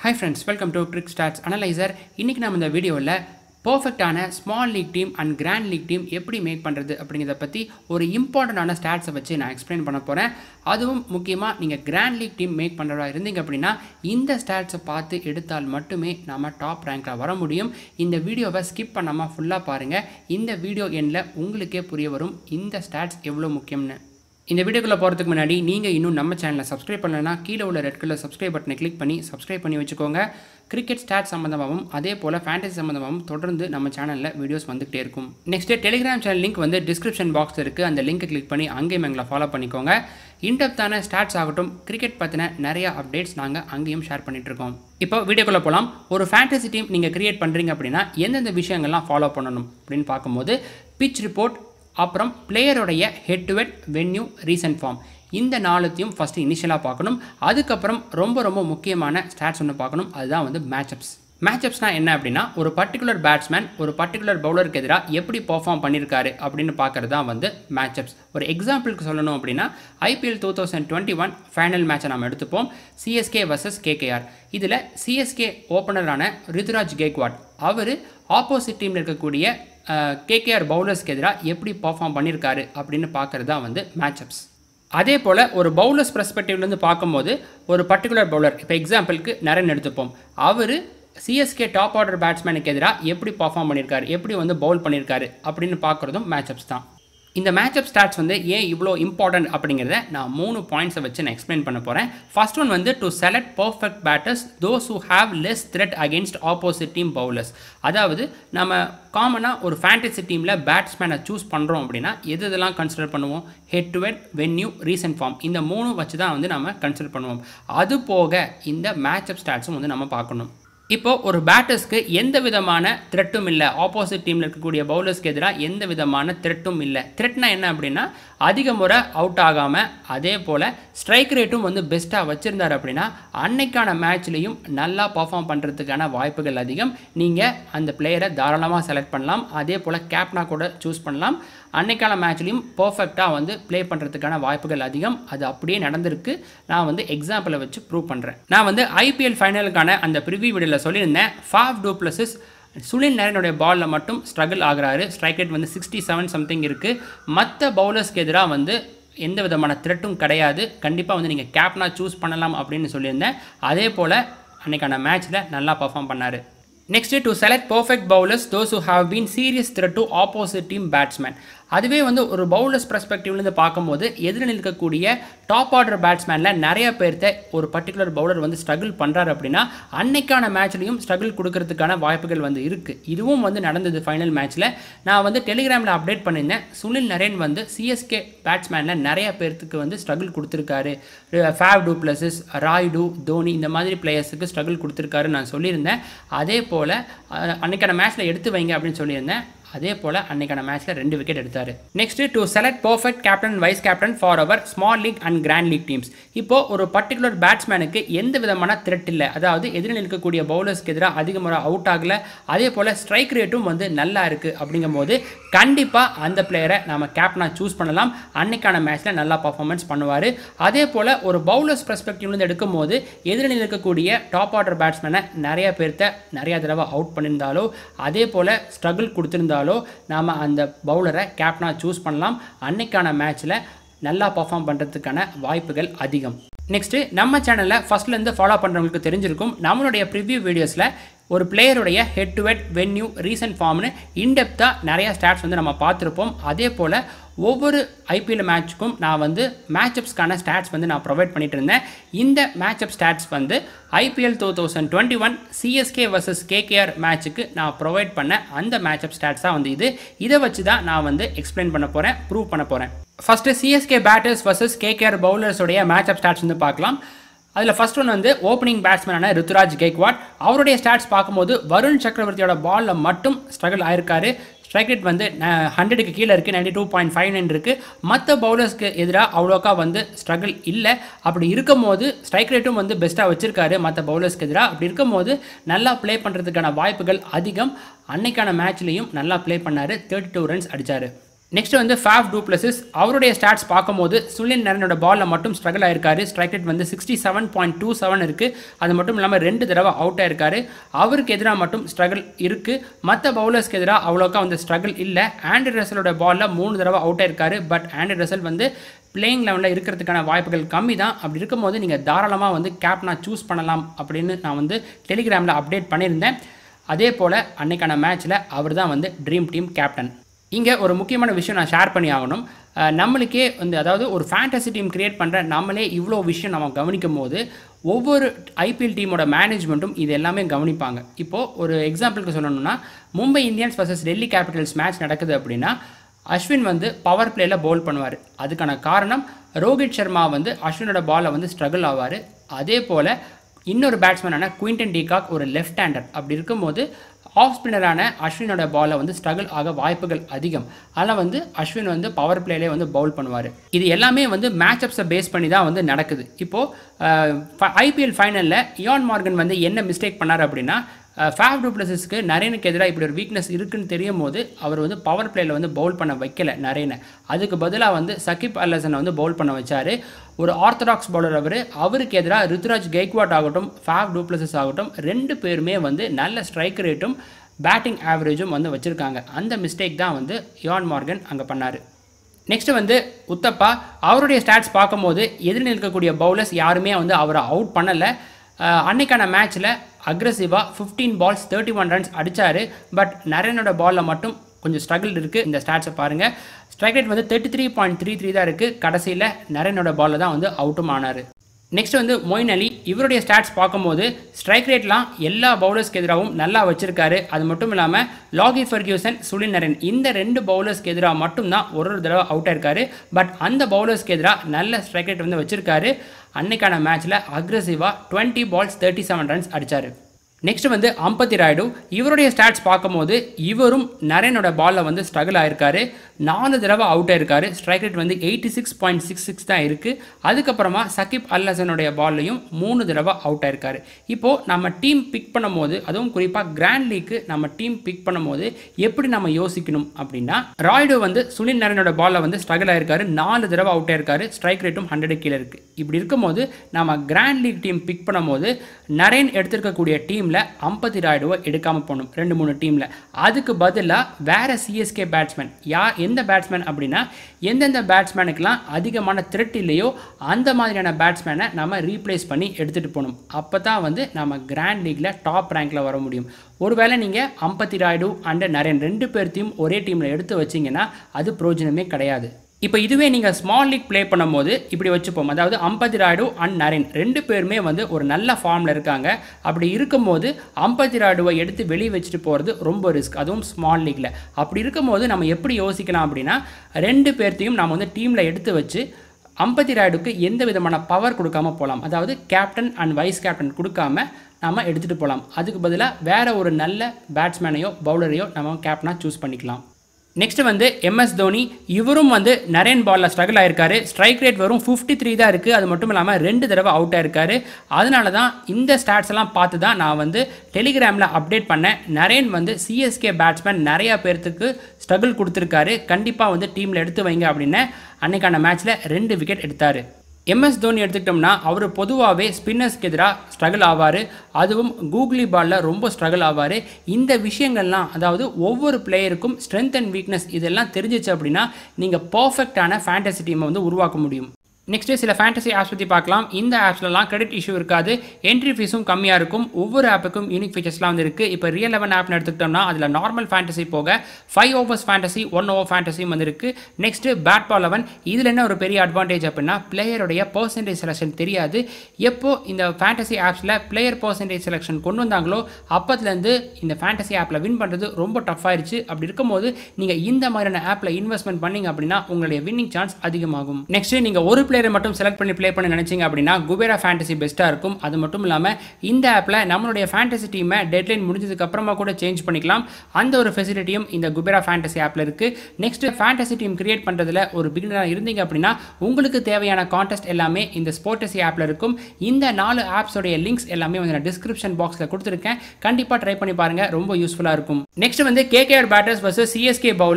hi friends welcome to trick starts analyser இன்றைக்கி நம்ம இந்த வீடியோவில் பர்ஃபெக்டான small league team and grand league team எப்படி மேக் பண்ணுறது அப்படிங்கிறத பற்றி ஒரு இம்பார்ட்டண்டான ஸ்டாட்ஸை வச்சு நான் எக்ஸ்பிளைன் பண்ண போகிறேன் அதுவும் முக்கியமாக நீங்கள் கிராண்ட் லீக் டீம் மேக் பண்ணுறதா இருந்தீங்க அப்படின்னா இந்த ஸ்டாட்ஸை பார்த்து எடுத்தால் மட்டுமே நம்ம டாப் ரேங்க்கில் வர முடியும் இந்த வீடியோவை ஸ்கிப் பண்ணாமல் ஃபுல்லாக பாருங்கள் இந்த வீடியோ எண்ணில் உங்களுக்கே புரிய வரும் இந்த ஸ்டாட்ஸ் எவ்வளோ முக்கியம்னு இந்த வீடியோக்குள்ளே போகிறதுக்கு முன்னாடி நீங்கள் இன்னும் நம்ம சேனலை சப்ஸ்கிரைப் பண்ணலைன்னா கீழே உள்ள ரெட் கலர் சப்ஸ்கிரைப் பட்டனை கிளிக் பண்ணி சப்ஸ்கிரைப் பண்ணி வச்சுக்கோங்க கிரிக்கெட் ஸ்டாட் சம்மந்தமாகவும் அதே போல் ஃபேண்டசி சம்மந்தமாகவும் தொடர்ந்து நம்ம சேனலில் வீடியோஸ் வந்துகிட்டே இருக்கும் நெக்ஸ்ட்டு டெலிகிராம் சேனல் லிங்க் வந்து டிஸ்கிரிப்ஷன் பாக்ஸ் இருக்குது அந்த லிங்க்கை கிளிக் பண்ணி அங்கேயும் எங்களை ஃபாலோ பண்ணிக்கோங்க இன்டெப்த்தான ஸ்டாட்ஸ் ஆகட்டும் கிரிக்கெட் பற்றின நிறைய அப்டேட்ஸ் நாங்கள் அங்கேயும் ஷேர் பண்ணிட்டு இருக்கோம் இப்போ வீடியோக்குள்ளே போகலாம் ஒரு ஃபேண்டசி டீம் நீங்கள் கிரியேட் பண்ணுறீங்க அப்படின்னா எந்தெந்த விஷயங்கள்லாம் ஃபாலோ பண்ணணும் அப்படின்னு பார்க்கும்போது பிச் ரிப்போர்ட் அப்புறம் பிளேயருடைய head to head venue recent form இந்த நாலுத்தையும் ஃபஸ்ட்டு இனிஷியலாக பார்க்கணும் அதுக்கப்புறம் ரொம்ப ரொம்ப முக்கியமான ஸ்டாட்ஸ் ஒன்று பார்க்கணும் அதுதான் வந்து மேட்சப்ஸ் மேட்சப்ஸ்னால் என்ன அப்படின்னா ஒரு பர்டிகுலர் பேட்ஸ்மேன் ஒரு பர்டிகுலர் பவுலருக்கு எதிராக எப்படி பர்ஃபார்ம் பண்ணியிருக்காரு அப்படின்னு பார்க்குறது தான் வந்து மேட்சப்ஸ் ஒரு எக்ஸாம்பிளுக்கு சொல்லணும் அப்படின்னா IPL two thousand twenty one final மேட்சை நம்ம எடுத்துப்போம் சிஎஸ்கே வர்சஸ் கேகேஆர் இதில் சிஎஸ்கே ஓப்பனரான ரிதுராஜ் கேக்வாட் அவர் ஆப்போசிட் டீமில் இருக்கக்கூடிய கேகேஆர் பவுலர்ஸ்க்கு எதிராக எப்படி பர்ஃபார்ம் பண்ணியிருக்காரு அப்படின்னு பார்க்குறது தான் வந்து மேட்சப்ஸ் அதே போல் ஒரு பவுலர்ஸ் பெர்ஸ்பெக்டிவ்லேருந்து பார்க்கும்போது ஒரு பர்டிகுலர் பவுலர் இப்போ எக்ஸாம்பிளுக்கு நரன் எடுத்துப்போம் அவர் சிஎஸ்கே டாப் ஆர்டர் பேட்ஸ்மேனுக்கு எதிராக எப்படி பர்ஃபார்ம் பண்ணியிருக்காரு எப்படி வந்து பவுல் பண்ணியிருக்காரு அப்படின்னு பார்க்குறதும் மேட்சப்ஸ் தான் இந்த மேட்சப் ஸ்டாட்ஸ் வந்து ஏன் இவ்வளோ இம்பார்ட்டன்ட் அப்படிங்கிறத நான் மூணு பாயிண்ட்ஸை வச்சு நான் எக்ஸ்பிளைன் பண்ண போகிறேன் ஃபர்ஸ்ட் ஒன் வந்து to select perfect batters those who have less threat against opposite team bowlers அதாவது நம்ம காமனாக ஒரு ஃபேண்டசி டீமில் பேட்ஸ்மேனை சூஸ் பண்ணுறோம் அப்படின்னா எது இதெல்லாம் கன்சிடர் பண்ணுவோம் head to head venue recent form இந்த மூணு வச்சு தான் வந்து நம்ம கன்சிடர் பண்ணுவோம் அது போக இந்த மேட்சப் ஸ்டாட்ஸும் வந்து நம்ம பார்க்கணும் இப்போ ஒரு பேட்டர்ஸ்க்கு எந்த விதமான த்ரெட்டும் இல்லை ஆப்போசிட் டீமில் இருக்கக்கூடிய பவுலர்ஸ்க்கு எதிராக எந்த விதமான த்ரெட்டும் இல்லை த்ரெட்னா என்ன அப்படின்னா அதிக முறை அவுட் ஆகாமல் அதே போல் ஸ்ட்ரைக் ரேட்டும் வந்து பெஸ்ட்டாக வச்சுருந்தார் அப்படின்னா அன்னைக்கான மேட்ச்லேயும் நல்லா பர்ஃபார்ம் பண்ணுறதுக்கான வாய்ப்புகள் அதிகம் நீங்கள் அந்த பிளேயரை தாராளமாக செலக்ட் பண்ணலாம் அதே போல் கேப்னா கூட சூஸ் பண்ணலாம் அன்னைக்கான மேட்ச்லையும் பர்ஃபெக்டாக வந்து ப்ளே பண்ணுறதுக்கான வாய்ப்புகள் அதிகம் அது அப்படியே நடந்திருக்கு நான் வந்து எக்ஸாம்பிளை வச்சு ப்ரூவ் பண்ணுறேன் நான் வந்து ஐபிஎல் ஃபைனலுக்கான அந்த ப்ரிவியூ வீடியோவில் சொல்லியிருந்தேன் ஃபாஃப் டூப்ளஸஸ் சுனில் நரனுடைய பாலில் மட்டும் ஸ்ட்ரகிள் ஆகுறாரு ஸ்ட்ரைக் ரேட் வந்து சிக்ஸ்டி செவன் சம்திங் இருக்குது மற்ற பவுலர்ஸ்க்கு எதிராக வந்து எந்த விதமான த்ரெட்டும் கிடையாது கண்டிப்பாக வந்து நீங்கள் கேப்னா சூஸ் பண்ணலாம் அப்படின்னு சொல்லியிருந்தேன் அதே போல் அன்றைக்கான மேட்ச்சில் நல்லா பர்ஃபார்ம் பண்ணார் next to select perfect bowlers those who have been serious threat to opposite team batsman அதுவே வந்து ஒரு பவுலர்ஸ் பர்ஸ்பெக்டிவ்லேருந்து பார்க்கும்போது எதிரில் இருக்கக்கூடிய டாப் ஆர்டர் பேட்ஸ்மேனில் நிறைய பேர்த்த ஒரு பர்டிகுலர் பவுலர் வந்து ஸ்ட்ரகிள் பண்ணுறாரு அப்படின்னா அன்னைக்கான மேட்ச்லையும் ஸ்ட்ரகிள் கொடுக்கறதுக்கான வாய்ப்புகள் வந்து இருக்குது இதுவும் வந்து நடந்தது ஃபைனல் மேட்ச்சில் நான் வந்து டெலிகிராமில் அப்டேட் பண்ணியிருந்தேன் சுனில் நரேன் வந்து சிஎஸ்கே பேட்ஸ்மேனில் நிறைய பேர்த்துக்கு வந்து ஸ்ட்ரகிள் கொடுத்துருக்காரு Faf du Plessis Rayudu Dhoni இந்த மாதிரி பிளேயர்ஸுக்கு ஸ்ட்ரகிள் கொடுத்துருக்காரு நான் சொல்லியிருந்தேன் அதே போல் அன்னைக்கான மேட்ச்சில் எடுத்து வைங்க அப்படின்னு சொல்லியிருந்தேன் அதே போல் அன்னைக்கான மேட்ச்சில் ரெண்டு விக்கெட் எடுத்தார் next to select perfect captain vice captain for our small league and grand league teams இப்போ ஒரு பர்டிகுலர் பேட்ஸ்மேனுக்கு எந்த விதமான த்ரெட் இல்லை அதாவது எதிரில் இருக்கக்கூடிய பவுலர்ஸ்க்கு எதிராக அதிக முறை அவுட் ஆகலை அதே போல் ஸ்ட்ரைக் ரேட்டும் வந்து நல்லா இருக்குது அப்படிங்கும்போது கண்டிப்பாக அந்த பிளேயரை நம்ம கேப்டனாக சூஸ் பண்ணலாம் அன்னைக்கான மேட்ச்சில் நல்லா பர்ஃபார்மன்ஸ் பண்ணுவார் அதே போல் ஒரு பவுலர்ஸ் பெர்ஸ்பெக்டிவ்லேருந்து எடுக்கும்போது எதிரில் இருக்கக்கூடிய டாப் ஆர்டர் பேட்ஸ்மேனை நிறைய பேர்த்த நிறைய தடவை அவுட் பண்ணியிருந்தாலோ அதே போல் ஸ்ட்ரகிள் கொடுத்துருந்தாலோ இருந்தாலோ நாம் அந்த பவுலரை கேப்டனாக சூஸ் பண்ணலாம் அன்னைக்கான மேட்ச்சில் நல்லா பர்ஃபார்ம் பண்ணுறதுக்கான வாய்ப்புகள் அதிகம் நெக்ஸ்ட்டு நம்ம சேனலில் ஃபஸ்ட்லேருந்து ஃபாலோ பண்ணுறவங்களுக்கு தெரிஞ்சிருக்கும் நம்மளுடைய ப்ரிவ்யூ வீடியோஸில் ஒரு பிளேயருடைய head to head venue recent ஃபார்ம்னு இன்டெப்த்தாக நிறையா ஸ்டாட்ஸ் வந்து நம்ம பார்த்துருப்போம் அதே போல் ஒவ்வொரு ஐபிஎல் மேட்ச்சுக்கும் நான் வந்து மேட்சப்ஸ்க்கான ஸ்டாட்ஸ் வந்து நான் ப்ரொவைட் பண்ணிட்டு இருந்தேன் இந்த மேட்சப் ஸ்டாட்ஸ் வந்து IPL two thousand twenty one CSK versus KKR மேட்ச்சுக்கு நான் ப்ரொவைட் பண்ண அந்த மேட்சப் ஸ்டாட்ஸ் தான் வந்து இது இதை வச்சு தான் நான் வந்து எக்ஸ்பிளைன் பண்ண போகிறேன் ப்ரூவ் பண்ண போகிறேன் first CSK batters versus KKR பவுலர்ஸோடைய மேட்சப் ஸ்டாட்ஸ் வந்து பார்க்கலாம் அதில் ஃபஸ்ட் ஒன் வந்து ஓப்பனிங் பேட்ஸ்மேனான ருத்துராஜ் கெய்க்வாட் அவருடைய ஸ்டாட்ஸ் பார்க்கும்போது வருண் சக்கரவர்த்தியோட பாலில் மட்டும் ஸ்ட்ரகிள் ஆயிருக்காரு ஸ்ட்ரைக் ரேட் வந்து ஹண்ட்ரடுக்கு கீழே இருக்குது ninety two point five nine இருக்குது மற்ற பவுலர்ஸ்க்கு எதிராக அவ்வளோக்கா வந்து ஸ்ட்ரகிள் இல்லை அப்படி இருக்கும் போது ஸ்ட்ரைக் ரேட்டும் வந்து பெஸ்ட்டாக வச்சிருக்காரு மற்ற பவுலர்ஸ்க்கு எதிராக அப்படி இருக்கும் போது நல்லா ப்ளே பண்ணுறதுக்கான வாய்ப்புகள் அதிகம் அன்னைக்கான மேட்ச்லேயும் நல்லா ப்ளே பண்ணார் தேர்ட்டி டூ ரன்ஸ் அடித்தார் நெக்ஸ்ட் வந்து ஃபேஃப் டூப்ளசிஸ் அவருடைய ஸ்டாட்ஸ் பார்க்கும்போது சுனில் நரனோட பாலில் மட்டும் ஸ்ட்ரகிள் ஆயிருக்காரு ஸ்ட்ரைக் ரேட் வந்து sixty seven point two seven இருக்குது அது மட்டும் இல்லாமல் ரெண்டு தடவை அவுட் ஆயிருக்காரு அவருக்கு எதிராக மட்டும் ஸ்ட்ரகிள் இருக்குது மற்ற பவுலர்ஸ்க்கு எதிராக அவ்வளோக்கா வந்து ஸ்ட்ரகிள் இல்லை ஆண்ட்ரி ரசலோட பாலில் மூணு தடவை அவுட் ஆயிருக்காரு பட் ஆண்ட்ரி ரசல் வந்து பிளேயிங் லெவலில் இருக்கிறதுக்கான வாய்ப்புகள் கம்மி தான் அப்படி இருக்கும்போது நீங்கள் தாராளமாக வந்து கேப்டனாக சூஸ் பண்ணலாம் அப்படின்னு நான் வந்து டெலிகிராமில் அப்டேட் பண்ணியிருந்தேன் அதே போல் அன்னைக்கான மேட்ச்சில் அவர் தான் வந்து ட்ரீம் டீம் கேப்டன் இங்கே ஒரு முக்கியமான விஷயம் நான் ஷேர் பண்ணி ஆகணும் அஹ் நம்மளுக்கே வந்து அதாவது ஒரு ஃபேண்டசி டீம் கிரியேட் பண்ணுற நம்மளே இவ்வளோ விஷயம் நம்ம கவனிக்கும் போது ஒவ்வொரு ஐபிஎல் டீமோட மேனேஜ்மெண்ட்டும் இது எல்லாமே கவனிப்பாங்க இப்போது ஒரு எக்ஸாம்பிளுக்கு சொல்லணும்னா Mumbai Indians versus Delhi Capitals match நடக்குது அப்படின்னா அஸ்வின் வந்து பவர் பிளேயில் பவுல் பண்ணுவார் அதுக்கான காரணம் ரோஹித் சர்மா வந்து அஸ்வினோட பாலை வந்து ஸ்ட்ரகிள் ஆவார் அதே போல் இன்னொரு பேட்ஸ்மேனான குயின்டன் டீகாக் ஒரு லெஃப்ட் ஹேண்டர் அப்படி இருக்கும்போது ஆஃப் ஸ்பின்னரான அஸ்வினோட பாலை வந்து ஸ்ட்ரகிள் ஆக வாய்ப்புகள் அதிகம் அதனால் வந்து அஸ்வின் வந்து பவர் பிளேலே வந்து பவுல் பண்ணுவார் இது எல்லாமே வந்து மேட்சப்ஸை பேஸ் பண்ணி தான் வந்து நடக்குது இப்போது ஐபிஎல் ஃபைனலில் இயான் மார்கன் வந்து என்ன மிஸ்டேக் பண்ணார் அப்படின்னா ஃபேவ் டூப்ளஸஸ்க்கு நரேனுக்கு எதிராக இப்படி ஒரு வீக்னஸ் இருக்குன்னு தெரியும் போது அவர் வந்து பவர் பிளேயில் வந்து பவுல் பண்ண வைக்கல நரேனை அதுக்கு பதிலாக வந்து சகிப் அல்லசனை வந்து பவுல் பண்ண வச்சார் ஒரு ஆர்த்தடாக்ஸ் பவுலர் அவர் அவருக்கு எதிராக ருத்ராஜ் கெய்க்வாட் ஆகட்டும் ஃபேவ் டூப்ளஸஸ் ஆகட்டும் ரெண்டு பேருமே வந்து நல்ல ஸ்ட்ரைக் ரேட்டும் பேட்டிங் ஆவரேஜும் வந்து வச்சுருக்காங்க அந்த மிஸ்டேக் தான் வந்து யான் மார்கன் அங்கே பண்ணார் நெக்ஸ்ட் வந்து உத்தப்பா அவருடைய ஸ்டாட்ஸ் பார்க்கும்போது எதிரில் இருக்கக்கூடிய பவுலர்ஸ் யாருமே வந்து அவரை அவுட் பண்ணலை அன்னைக்கான மேட்ச்சில் அக்ரஸிவாக fifteen balls thirty one runs அடித்தார் பட் நரேனோட பாலில் மட்டும் கொஞ்சம் ஸ்ட்ரகிள் இருக்குது இந்த ஸ்டாட்ஸை பாருங்கள் ஸ்ட்ரைக் ரேட் வந்து thirty three point three three தான் இருக்குது கடைசியில் நரேனோட பாலில் தான் வந்து அவுட்டும் ஆனார் நெக்ஸ்ட் வந்து மொயின் அலி இவருடைய ஸ்டாட்ஸ் பார்க்கும்போது ஸ்ட்ரைக் ரேட்லாம் எல்லா பவுலர்ஸ்க்கு எதிராகவும் நல்லா வச்சிருக்காரு அது மட்டும் இல்லாமல் லாகி ஃபர்கியூசன் சுனில் நரேன் இந்த ரெண்டு பவுலர்ஸ்க்கு எதிராக மட்டும்தான் ஒரு ஒரு தடவை அவுட் ஆயிருக்காரு பட் அந்த பவுலர்ஸ்க்கு எதிராக நல்ல ஸ்ட்ரைக் ரேட் வந்து வச்சிருக்காரு அன்னைக்கான மேட்ச்சில் அக்ரெசிவாக twenty balls thirty seven runs அடித்தார் நெக்ஸ்ட் வந்து அம்பத்தி ராய்டு இவருடைய ஸ்டாட்ஸ் பார்க்கும்போது இவரும் நரேனோட பாலில் வந்து ஸ்ட்ரகிள் ஆயிருக்காரு நாலு தடவை அவுட் ஆயிருக்காரு ஸ்ட்ரைக் ரேட் வந்து eighty six point six six தான் இருக்குது அதுக்கப்புறமா சகிப் அல்லசனுடைய பால்லையும் மூணு தடவை அவுட் ஆயிருக்காரு இப்போது நம்ம டீம் பிக் பண்ணும்போது அதுவும் குறிப்பாக கிராண்ட் லீக்கு நம்ம டீம் பிக் பண்ணும்போது எப்படி நம்ம யோசிக்கணும் அப்படின்னா ராய்டு வந்து சுனில் நரேனோட பாலில் வந்து ஸ்ட்ரகிள் ஆயிருக்காரு நாலு தடவை அவுட் ஆயிருக்காரு ஸ்ட்ரைக் ரேட்டும் ஹண்ட்ரட் கீழே இருக்குது இப்படி இருக்கும்போது நம்ம கிராண்ட் லீக் டீம் பிக் பண்ணும்போது நரேன் எடுத்திருக்கக்கூடிய டீமில் அம்பத்தி ராய்டுவை எடுக்காமல் போகணும் ரெண்டு மூணு டீமில் அதுக்கு பதிலாக வேறு சிஎஸ்கே பேட்ஸ்மேன் யார் எந்த பேட்ஸ்மேன் அப்படின்னா எந்தெந்த பேட்ஸ்மேனுக்கெலாம் அதிகமான த்ரெட் இல்லையோ அந்த மாதிரியான பேட்ஸ்மேனை நம்ம ரீப்ளேஸ் பண்ணி எடுத்துகிட்டு போகணும் அப்போ தான் வந்து நம்ம கிராண்ட் லீக்கில் டாப் ரேங்க்கில் வர முடியும் ஒருவேளை நீங்கள் அம்பத்தி ராய்டு அண்ட் நரேன் ரெண்டு பேர்த்தையும் ஒரே டீமில் எடுத்து வச்சிங்கன்னா அது பிரயோஜனமே கிடையாது இப்போ இதுவே நீங்கள் ஸ்மால் லீக் ப்ளே பண்ணும்போது இப்படி வச்சுப்போம் அதாவது அம்பத்தி ராய்டு அண்ட் நரேன் ரெண்டு பேருமே வந்து ஒரு நல்ல ஃபார்மில் இருக்காங்க அப்படி இருக்கும்போது அம்பத்தி ராய்டுவை எடுத்து வெளியே வச்சுட்டு போகிறது ரொம்ப ரிஸ்க் அதுவும் ஸ்மால் லீக்கில் அப்படி இருக்கும்போது நம்ம எப்படி யோசிக்கலாம் அப்படின்னா ரெண்டு பேர்த்தையும் நம்ம வந்து டீமில் எடுத்து வச்சு அம்பத்தி ராய்டுக்கு எந்த விதமான பவர் கொடுக்காம போகலாம் அதாவது கேப்டன் அண்ட் வைஸ் கேப்டன் கொடுக்காம நம்ம எடுத்துகிட்டு போகலாம் அதுக்கு பதிலாக வேற ஒரு நல்ல பேட்ஸ்மேனையோ பவுலரையோ நம்ம கேப்டனாக சூஸ் பண்ணிக்கலாம் நெக்ஸ்ட் வந்து எம்எஸ் தோனி இவரும் வந்து நரேன் பாலில் ஸ்ட்ரகிள் ஆயிருக்காரு ஸ்ட்ரைக் ரேட் வரும் ஃபிஃப்டி த்ரீ தான் இருக்குது அது மட்டும் இல்லாமல் ரெண்டு தடவை அவுட் ஆயிருக்காரு அதனால தான் இந்த ஸ்டாட்ஸ் எல்லாம் பார்த்து தான் நான் வந்து டெலிகிராமில் அப்டேட் பண்ணேன் நரேன் வந்து சிஎஸ்கே பேட்ஸ்மேன் நிறையா பேர்த்துக்கு ஸ்ட்ரகிள் கொடுத்துருக்காரு கண்டிப்பாக வந்து டீமில் எடுத்து வைங்க அப்படின்னு அன்னைக்கான மேட்ச்சில் ரெண்டு விக்கெட் எடுத்தார் எம்எஸ் தோனி எடுத்துக்கிட்டோம்னா அவர் பொதுவாகவே ஸ்பின்னர்ஸ்க்கு எதிராக ஸ்ட்ரகிள் ஆவார் அதுவும் கூகுளி பாலில் ரொம்ப ஸ்ட்ரகிள் ஆவார் இந்த விஷயங்கள்லாம் அதாவது ஒவ்வொரு பிளேயருக்கும் ஸ்ட்ரென்த் அண்ட் வீக்னஸ் இதெல்லாம் தெரிஞ்சிச்சு அப்படின்னா நீங்கள் பர்ஃபெக்டான ஃபேண்டசி டீமை வந்து உருவாக்க முடியும் நெக்ஸ்ட்டு சில ஃபேண்டசி ஆப்ஸ் பற்றி பார்க்கலாம் இந்த ஆப்ஸ்லலாம் கிரெடிட் இஷ்யூ இருக்காது என்ட்ரி ஃபீஸும் கம்மியாக இருக்கும் ஒவ்வொரு ஆப்புக்கும் யூனிக் ஃபீச்சர்ஸ்லாம் வந்து இருக்குது இப்போ ரியல் லெவன் ஆப்னு எடுத்துக்கிட்டோம்னா அதில் நார்மல் ஃபேண்டசி போக five overs fantasy one over ஃபேண்டசியும் வந்துருக்கு நெக்ஸ்ட்டு பேட் பால் லெவன் இதில் என்ன ஒரு பெரிய அட்வான்டேஜ் அப்படின்னா பிளேயருடைய பர்சன்டேஜ் செலெக்ஷன் தெரியாது எப்போ இந்த ஃபேண்டசி ஆப்ஸில் பிளேயர் பர்சன்டேஜ் செலெக்ஷன் கொண்டு வந்தாங்களோ அப்போதுலேருந்து இந்த ஃபேண்டசி ஆப்பில் வின் பண்ணுறது ரொம்ப டஃப் ஆயிருச்சு அப்படி இருக்கும்போது நீங்கள் இந்த மாதிரியான ஆப்பில் இன்வெஸ்ட்மெண்ட் பண்ணீங்க அப்படின்னா உங்களுடைய வின்னிங் சான்ஸ் அதிகமாகும் நெக்ஸ்ட்டு நீங்கள் ஒரு பிளேயரை மட்டும் செலக்ட் பண்ணி ப்ளே பண்ண நினச்சிங்க அப்படின்னா குபேரா ஃபேண்டசி பெஸ்ட்டாக இருக்கும் அது மட்டும் இல்லாமல் இந்த ஆப்பில் நம்மளுடைய ஃபேண்டசி டீமை டெட்லைன் முடிஞ்சதுக்கு அப்புறமா கூட சேஞ்ச் பண்ணிக்கலாம் அந்த ஒரு ஃபெசிலிட்டியும் இந்த குபேரா ஃபேண்டசி ஆப்பில் இருக்குது நெக்ஸ்ட் ஃபேண்டசி டீம் கிரியேட் பண்ணுறதுல ஒரு பிகினராக இருந்தீங்க அப்படின்னா உங்களுக்கு தேவையான கான்டெஸ்ட் எல்லாமே இந்த ஸ்போர்டசி ஆப்பில் இருக்கும் இந்த நாலு ஆப்ஸோடைய லிங்க்ஸ் எல்லாமே வந்து நான் டிஸ்கிரிப்ஷன் பாக்ஸில் கொடுத்துருக்கேன் கண்டிப்பாக ட்ரை பண்ணி பாருங்கள் ரொம்ப யூஸ்ஃபுல்லாக இருக்கும் நெக்ஸ்ட் வந்து KKR batters versus CSK bowlers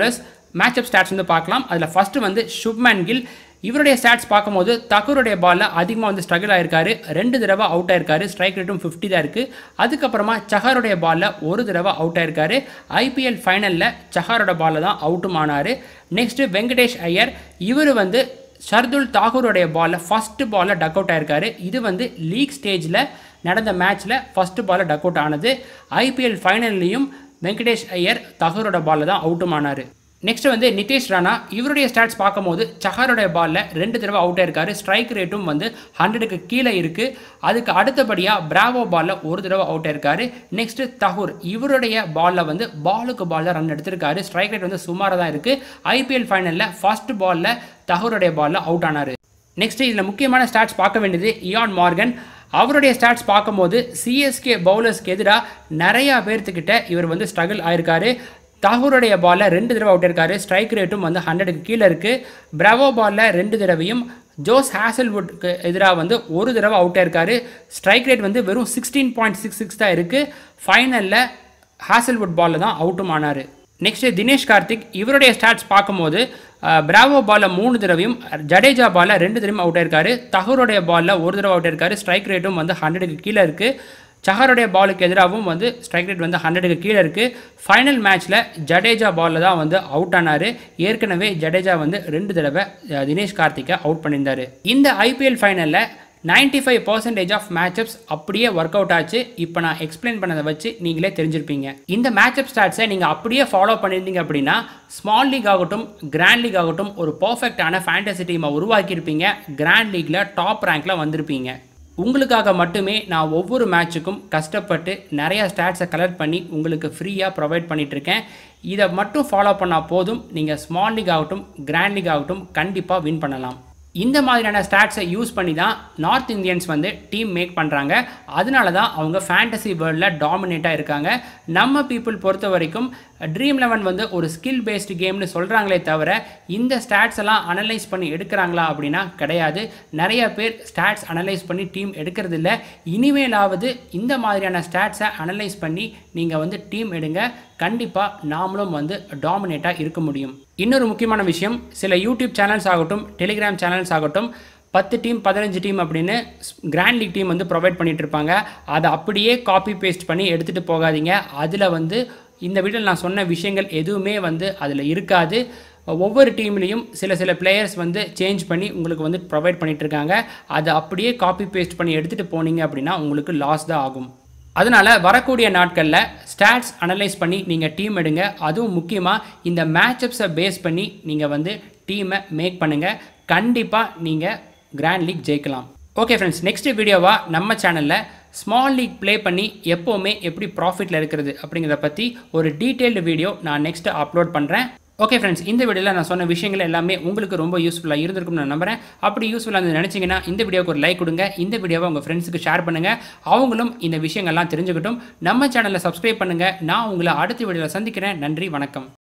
matchup stats வந்து பார்க்கலாம் அதில் ஃபஸ்ட்டு வந்து சுப்மேன் கில் இவருடைய ஸ்டாட்ஸ் பார்க்கும்போது தகூருடைய பாலில் அதிகமாக வந்து ஸ்ட்ரகிள் ஆயிருக்காரு ரெண்டு தடவை அவுட் ஆயிருக்காரு ஸ்ட்ரைக் ரேட்டும் ஃபிஃப்டி தான் இருக்குது அதுக்கப்புறமா சஹாருடைய பாலில் ஒரு தடவை அவுட் ஆயிருக்காரு ஐபிஎல் ஃபைனலில் சஹாரோட பாலில் தான் அவுட்டும் ஆனார் நெக்ஸ்ட்டு வெங்கடேஷ் ஐயர் இவர் வந்து ஷர்துல் தாகூருடைய பாலில் ஃபஸ்ட்டு பாலில் டக் அவுட் ஆயிருக்காரு இது வந்து லீக் ஸ்டேஜில் நடந்த மேட்ச்சில் ஃபஸ்ட்டு பாலில் டக் அவுட் ஆனது ஐபிஎல் ஃபைனல்லையும் வெங்கடேஷ் ஐயர் தகூரோட பாலில் தான் அவுட்டும் ஆனார் நெக்ஸ்ட் வந்து நிதேஷ் ராணா இவருடைய ஸ்டாட்ஸ் பார்க்கும்போது சஹாரோடைய பாலில் ரெண்டு தடவை அவுட் ஆயிருக்காரு ஸ்ட்ரைக் ரேட்டும் வந்து ஹண்ட்ரடுக்கு கீழே இருக்குது அதுக்கு அடுத்தபடியாக பிராவோ பாலில் ஒரு தடவை அவுட் ஆயிருக்காரு நெக்ஸ்ட் தஹூர் இவருடைய பாலில் வந்து பாலுக்கு பாலில் ரன் எடுத்திருக்காரு ஸ்ட்ரைக் ரேட் வந்து சுமாராக தான் இருக்குது ஐபிஎல் ஃபைனலில் ஃபர்ஸ்ட் பாலில் தஹூருடைய பாலில் அவுட் ஆனார் நெக்ஸ்ட் இதில் முக்கியமான ஸ்டாட்ஸ் பார்க்க வேண்டியது இயான் மார்கன் அவருடைய ஸ்டாட்ஸ் பார்க்கும்போது சிஎஸ்கே பவுலர்ஸ்க்கு எதிராக நிறையா பேர்த்துக்கிட்ட இவர் வந்து ஸ்ட்ரகிள் ஆயிருக்காரு தாகூருடைய பாலில் ரெண்டு தடவை அவுட் இருக்காரு ஸ்ட்ரைக் ரேட்டும் வந்து ஹண்ட்ரடுக்கு கீழே இருக்குது பிரவோ பாலில் ரெண்டு தடவையும் ஜோஸ் ஹேசல்வுட்க்கு எதிராக வந்து ஒரு தடவை அவுட் ஆயிருக்காரு ஸ்ட்ரைக் ரேட் வந்து வெறும் சிக்ஸ்டீன் பாயிண்ட் சிக்ஸ் சிக்ஸ் தான் இருக்குது ஃபைனலில் ஹேசல்வுட் பாலில் தான் அவுட்டும் ஆனார் நெக்ஸ்ட்டு தினேஷ் கார்த்திக் இவருடைய ஸ்டாட்ஸ் பார்க்கும்போது பிராவோ பாலில் மூணு தடவையும் ஜடேஜா பாலில் ரெண்டு தடவையும் அவுட் ஆயிருக்காரு தகூருடைய பாலில் ஒரு தடவை அவுட் ஆயிருக்காரு ஸ்ட்ரைக் ரேட்டும் வந்து ஹண்ட்ரடுக்கு கீழே இருக்குது சஹருடைய பாலுக்கு எதிராகவும் வந்து ஸ்ட்ரைக் ரேட் வந்து ஹண்ட்ரடுக்கு கீழே இருக்குது ஃபைனல் மேட்ச்சில் ஜடேஜா பாலில் தான் வந்து அவுட் ஆனார் ஏற்கனவே ஜடேஜா வந்து ரெண்டு தடவை அஹ், தினேஷ் கார்த்திக்கை அவுட் பண்ணியிருந்தார் இந்த ஐபிஎல் ஃபைனலில் 95% ஃபைவ் பர்சன்டேஜ் ஆஃப் மேட்சப்ஸ் அப்படியே ஒர்க் அவுட் ஆச்சு இப்போ நான் எக்ஸ்பிளைன் பண்ணதை வச்சு நீங்களே தெரிஞ்சிருப்பீங்க இந்த மேட்சப் ஸ்டாட்ஸை நீங்கள் அப்படியே ஃபாலோ பண்ணியிருந்தீங்க அப்படின்னா ஸ்மால் லீக் ஆகட்டும் கிராண்ட் லீக் ஆகட்டும் ஒரு பர்ஃபெக்டான ஃபேண்டசி டீமை உருவாக்கியிருப்பீங்க கிராண்ட் லீக்ல டாப் ரேங்க்ல வந்திருப்பீங்க உங்களுக்காக மட்டுமே நான் ஒவ்வொரு மேட்சுக்கும் கஷ்டப்பட்டு நிறையா ஸ்டாட்ஸை கலெக்ட் பண்ணி உங்களுக்கு ஃப்ரீயாக ப்ரொவைட் பண்ணிகிட்ருக்கேன் இதை மட்டும் ஃபாலோ பண்ணால் போதும் நீங்கள் ஸ்மால் லீக் ஆகட்டும் கிராண்ட் லீக் ஆகட்டும் கண்டிப்பாக வின் பண்ணலாம் இந்த மாதிரியான ஸ்டாட்ஸை யூஸ் பண்ணி தான் நார்த் இந்தியன்ஸ் வந்து டீம் மேக் பண்ணுறாங்க அதனால தான் அவங்க ஃபேண்டசி வேர்ல்டில் டாமினேட்டாக இருக்காங்க நம்ம பீப்புள் பொறுத்த வரைக்கும் ட்ரீம் லெவன் வந்து ஒரு ஸ்கில் பேஸ்டு கேம்னு சொல்கிறாங்களே தவிர இந்த ஸ்டாட்ஸ் எல்லாம் அனலைஸ் பண்ணி எடுக்கிறாங்களா அப்படின்னா கிடையாது நிறைய பேர் ஸ்டாட்ஸ் அனலைஸ் பண்ணி டீம் எடுக்கிறதில்ல இனிமேலாவது இந்த மாதிரியான ஸ்டாட்ஸை அனலைஸ் பண்ணி நீங்கள் வந்து டீம் எடுங்க கண்டிப்பாக நாமளும் வந்து டாமினேட்டாக இருக்க முடியும் இன்னொரு முக்கியமான விஷயம் சில யூடியூப் சேனல்ஸ் ஆகட்டும் டெலிகிராம் சேனல்ஸ் ஆகட்டும் பத்து டீம் பதினஞ்சு டீம் அப்படின்னு கிராண்ட் லீக் டீம் வந்து ப்ரொவைட் பண்ணிட்டு இருப்பாங்க அதை அப்படியே காப்பி பேஸ்ட் பண்ணி எடுத்துகிட்டு போகாதீங்க அதில் வந்து இந்த வீடியோவில் நான் சொன்ன விஷயங்கள் எதுவுமே வந்து அதில் இருக்காது ஒவ்வொரு டீம்லேயும் சில சில பிளேயர்ஸ் வந்து சேஞ்ச் பண்ணி உங்களுக்கு வந்து ப்ரொவைட் பண்ணிட்டு இருக்காங்க அதை அப்படியே காப்பி பேஸ்ட் பண்ணி எடுத்துகிட்டு போனீங்க அப்படின்னா உங்களுக்கு லாஸ் தான் ஆகும் அதனால் வரக்கூடிய நாட்களில் ஸ்டாட்ஸ் அனலைஸ் பண்ணி நீங்கள் டீம் எடுங்க அதுவும் முக்கியமாக இந்த மேட்சப்ஸை பேஸ் பண்ணி நீங்கள் வந்து டீமை மேக் பண்ணுங்கள் கண்டிப்பாக நீங்கள் கிராண்ட் லீக் ஜெயிக்கலாம் ஓகே ஃப்ரெண்ட்ஸ் நெக்ஸ்ட் வீடியோவாக நம்ம சேனலில் ஸ்மால் லீக் ப்ளே பண்ணி எப்போவுமே எப்படி ப்ராஃபிட்டில் இருக்கிறது அப்படிங்கிறத பற்றி ஒரு டீட்டெயில்டு வீடியோ நான் நெக்ஸ்ட்டு அப்லோட் பண்ணுறேன் ஓகே ஃப்ரெண்ட்ஸ் இந்த வீடியோவில் நான் சொன்ன விஷயங்கள் எல்லாமே உங்களுக்கு ரொம்ப யூஸ்ஃபுல்லாக இருந்திருக்கும்னு நான் நம்புறேன் அப்படி யூஸ்ஃபுல்லாக இருந்து நினச்சிங்கன்னா இந்த வீடியோக்கு ஒரு லைக் கொடுங்க இந்த வீடியோவை உங்கள் ஃப்ரெண்ட்ஸுக்கு ஷேர் பண்ணுங்கள் அவங்களும் இந்த விஷயங்கள்லாம் தெரிஞ்சுக்கட்டும் நம்ம சேனலை சப்ஸ்கிரைப் பண்ணுங்கள் நான் உங்களை அடுத்த வீடியோவில் சந்திக்கிறேன் நன்றி வணக்கம்